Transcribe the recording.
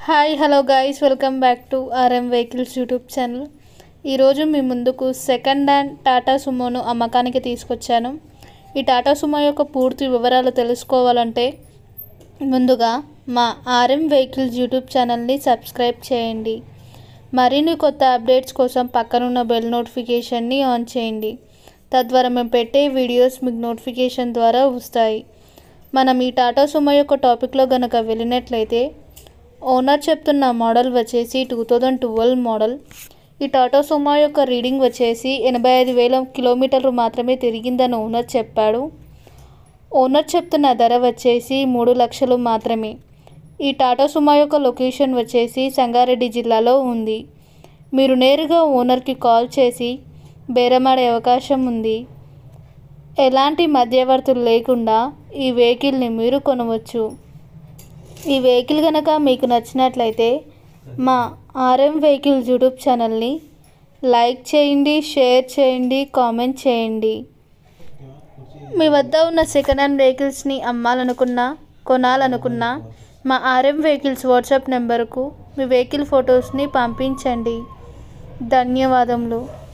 hi hello guys welcome back to RM vehicles YouTube channel ఈరోజు మీ ముందుకు second hand Tata సుమోను అమ్మకానికి తీసుకొచ్చాను ఈ టాటా సుమో యొక్క పూర్తి వివరాలు తెలుసుకోవాలంటే ముందుగా మా ఆర్ఎం వెహికల్స్ యూట్యూబ్ ఛానల్ని సబ్స్క్రైబ్ చేయండి మరిన్ని కొత్త అప్డేట్స్ కోసం పక్కనున్న బెల్ నోటిఫికేషన్ని ఆన్ చేయండి తద్వారా మేము పెట్టే వీడియోస్ మీకు నోటిఫికేషన్ ద్వారా వస్తాయి మనం ఈ టాటా సుమో యొక్క టాపిక్లో గనక వెళ్ళినట్లయితే ఓనర్ చెప్తున్న మోడల్ వచ్చేసి టూ థౌజండ్ ట్వెల్వ్ మోడల్ ఈ టాటా సుమో యొక్క రీడింగ్ వచ్చేసి ఎనభై ఐదు వేల కిలోమీటర్లు మాత్రమే తిరిగిందని ఓనర్ చెప్పాడు ఓనర్ చెప్తున్న ధర వచ్చేసి మూడు లక్షలు మాత్రమే ఈ టాటా సుమో యొక్క లొకేషన్ వచ్చేసి సంగారెడ్డి జిల్లాలో ఉంది మీరు నేరుగా ఓనర్కి కాల్ చేసి బేరమాడే అవకాశం ఉంది ఎలాంటి మధ్యవర్తులు లేకుండా ఈ వెహికల్ని మీరు కొనవచ్చు ఈ వెహికల్ కనుక మీకు నచ్చినట్లయితే మా ఆర్ఎం వెహికల్స్ యూట్యూబ్ ఛానల్ని లైక్ చేయండి షేర్ చేయండి కామెంట్ చేయండి మీ వద్ద ఉన్న సెకండ్ హ్యాండ్ వెహికల్స్ని అమ్మాలనుకున్నా కొనాలనుకున్నా మా ఆర్ఎం వెహికల్స్ వాట్సాప్ నెంబర్కు మీ వెహికల్ ఫొటోస్ని పంపించండి ధన్యవాదములు